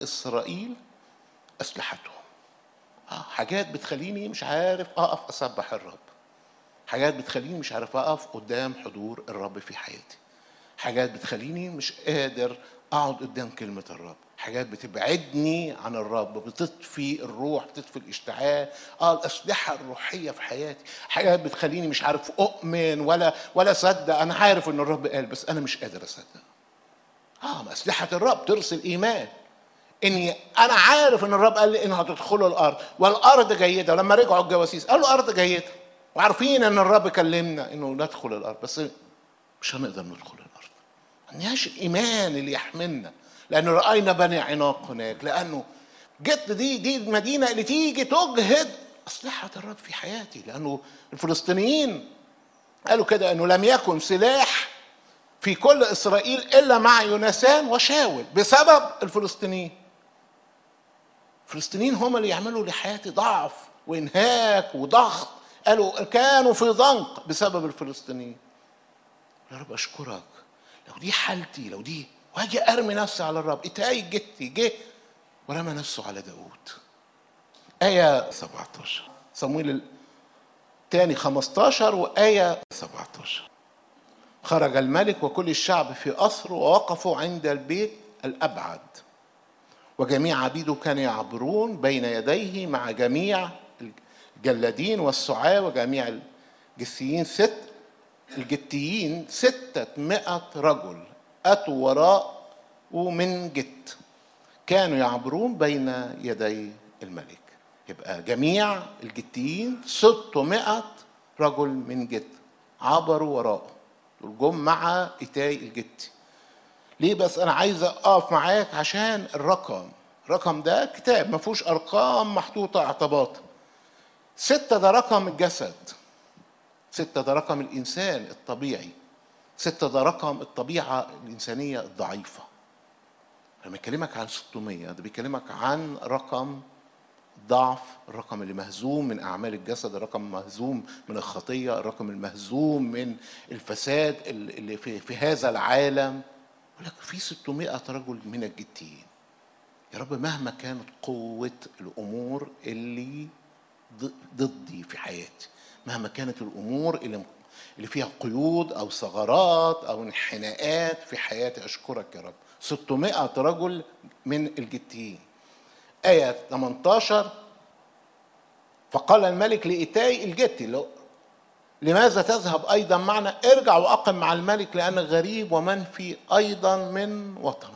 اسرائيل اسلحتهم آه حاجات بتخليني مش عارف اقف اسبح الرب حاجات بتخليني مش عارف اقف قدام حضور الرب في حياتي حاجات بتخليني مش قادر اقعد قدام كلمه الرب حاجات بتبعدني عن الرب بتطفي الروح بتطفي الاشتعال اه الاسلحه الروحيه في حياتي حاجات بتخليني مش عارف اؤمن ولا ولا اصدق انا عارف ان الرب قال بس انا مش قادر اصدق اه اسلحه الرب ترسل ايمان اني انا عارف ان الرب قال لي انه هتدخلوا الارض والارض جيده ولما رجعوا الجواسيس قالوا ارض جيده وعارفين ان الرب كلمنا انه ندخل الارض بس مش هنقدر ندخل الارض ما عندناش الايمان اللي يحملنا لانه راينا بني عناق هناك لانه جت دي دي المدينه اللي تيجي تجهد اسلحه الرب في حياتي لانه الفلسطينيين قالوا كده انه لم يكن سلاح في كل اسرائيل الا مع يونسان وشاول بسبب الفلسطينيين الفلسطينيين هم اللي يعملوا لحياتي ضعف وانهاك وضغط قالوا كانوا في ضنك بسبب الفلسطينيين يا رب اشكرك لو دي حالتي لو دي واجي ارمي نفسي على الرب اتاي جتي جه ورمى نفسه على داود آية 17 صمويل الثاني 15 وآية 17 خرج الملك وكل الشعب في أسر ووقفوا عند البيت الأبعد وجميع عبيده كانوا يعبرون بين يديه مع جميع الجلادين والسعاة وجميع الجسيين ست الجتيين ستة مئة رجل أتوا وراء من جت كانوا يعبرون بين يدي الملك يبقى جميع الجتيين ستمائة رجل من جت عبروا وراءه دول جم مع إيتاي الجتي ليه بس أنا عايز أقف معاك عشان الرقم الرقم ده كتاب ما فيهوش أرقام محطوطة اعتباط ستة ده رقم الجسد ستة ده رقم الإنسان الطبيعي ستة ده رقم الطبيعة الإنسانية الضعيفة لما يكلمك عن 600 ده بيكلمك عن رقم ضعف الرقم اللي مهزوم من أعمال الجسد الرقم مهزوم من الخطية الرقم المهزوم من الفساد اللي في, في هذا العالم لك في 600 رجل من الجتين يا رب مهما كانت قوة الأمور اللي ضدي في حياتي مهما كانت الأمور اللي اللي فيها قيود أو ثغرات أو انحناءات في حياتي أشكرك يا رب 600 رجل من الجتيين آية 18 فقال الملك لإيتاي الجتي لو لماذا تذهب أيضا معنا ارجع وأقم مع الملك لأنك غريب ومن في أيضا من وطنك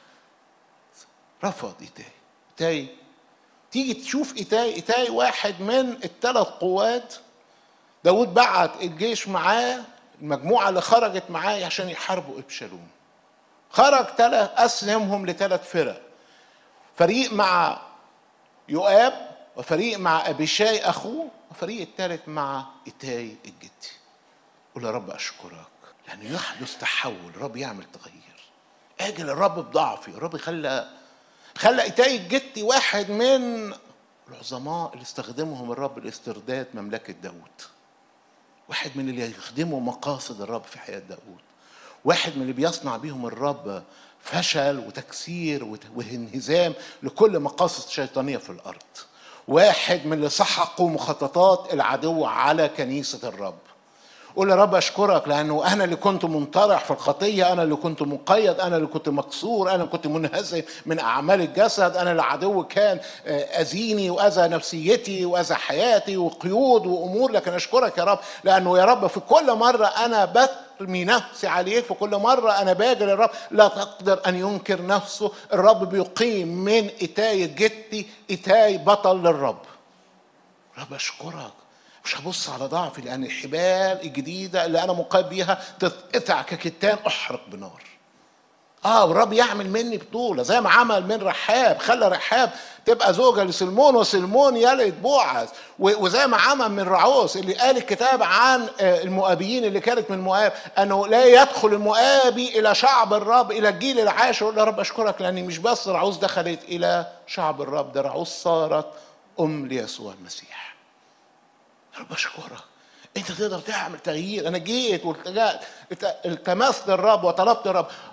رفض إيتاي إيتاي تيجي تشوف إيتاي إيتاي واحد من الثلاث قوات داود بعت الجيش معاه المجموعة اللي خرجت معاه عشان يحاربوا إبشالوم خرج ثلاث قسمهم لثلاث فرق فريق مع يؤاب وفريق مع أبيشاي أخوه وفريق الثالث مع إيتاي الجدي قول يا رب أشكرك لأنه يحدث تحول الرب يعمل تغيير أجل الرب بضعفي الرب خلى خلى إيتاي الجدي واحد من العظماء اللي استخدمهم الرب لاسترداد مملكة داود واحد من اللي يخدموا مقاصد الرب في حياة داود واحد من اللي بيصنع بيهم الرب فشل وتكسير وانهزام لكل مقاصد شيطانية في الأرض واحد من اللي سحقوا مخططات العدو على كنيسة الرب قول يا رب اشكرك لانه انا اللي كنت منطرح في الخطيه انا اللي كنت مقيد انا اللي كنت مكسور انا اللي كنت منهزم من اعمال الجسد انا العدو كان اذيني واذى نفسيتي واذى حياتي وقيود وامور لكن اشكرك يا رب لانه يا رب في كل مره انا برمي نفسي عليك في كل مره انا باجي للرب لا تقدر ان ينكر نفسه الرب بيقيم من اتاي جتي اتاي بطل للرب رب اشكرك مش هبص على ضعفي لان الحبال الجديده اللي انا مقيد بيها تتقطع ككتان احرق بنار اه والرب يعمل مني بطوله زي ما عمل من رحاب خلى رحاب تبقى زوجه لسلمون وسلمون يلد بوعز وزي ما عمل من رعوس اللي قال الكتاب عن المؤابيين اللي كانت من مؤاب انه لا يدخل المؤابي الى شعب الرب الى الجيل العاشر يا رب اشكرك لاني مش بس رعوس دخلت الى شعب الرب ده رعوس صارت ام ليسوع المسيح رب اشكرك انت تقدر تعمل تغيير انا جيت والتجأت التمست الرب وطلبت الرب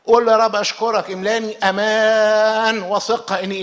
قول يا رب اشكرك املاني امان وثقه اني